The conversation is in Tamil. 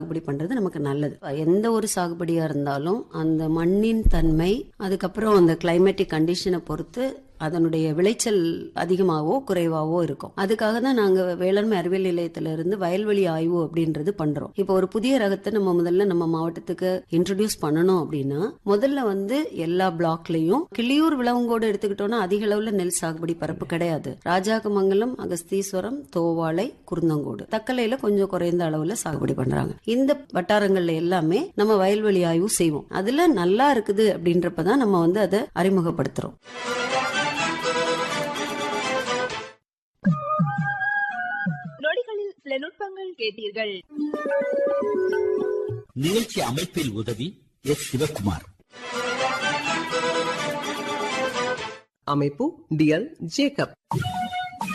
சாகுபடி பண்றது நமக்கு நல்லது எந்த ஒரு சாகுபடியா இருந்தாலும் அந்த மண்ணின் தன்மை அதுக்கப்புறம் அந்த கிளைமேட்டிக் கண்டிஷனை பொறுத்து அதனுடைய விளைச்சல் அதிகமாவோ குறைவாவோ இருக்கும் அதுக்காக தான் நாங்க வேளாண்மை அறிவியல் நிலையத்துல இருந்து வயல்வெளி ஆய்வு அப்படின்றது பண்றோம் இப்போ ஒரு புதிய ரகத்தை நம்ம முதல்ல நம்ம மாவட்டத்துக்கு இன்ட்ரடியூஸ் பண்ணணும் அப்படின்னா முதல்ல வந்து எல்லா பிளாக்லயும் கிளியூர் விளவங்கோடு எடுத்துக்கிட்டோம்னா அதிக அளவுல நெல் சாகுபடி பரப்பு கிடையாது ராஜாக்கமங்கலம் அகஸ்தீஸ்வரம் தோவாளை குருந்தங்கோடு தக்கலையில கொஞ்சம் குறைந்த அளவுல சாகுபடி பண்றாங்க இந்த வட்டாரங்கள்ல எல்லாமே நம்ம வயல்வெளி ஆய்வு செய்வோம் அதுல நல்லா இருக்குது அப்படின்றப்பதான் நம்ம வந்து அதை அறிமுகப்படுத்துறோம் நொடிகளில் சில நுட்பங்கள் கேட்டீர்கள் நிகழ்ச்சி அமைப்பில் உதவி எஸ் சிவகுமார் அமைப்பு டிஎல் ஜேக்கப்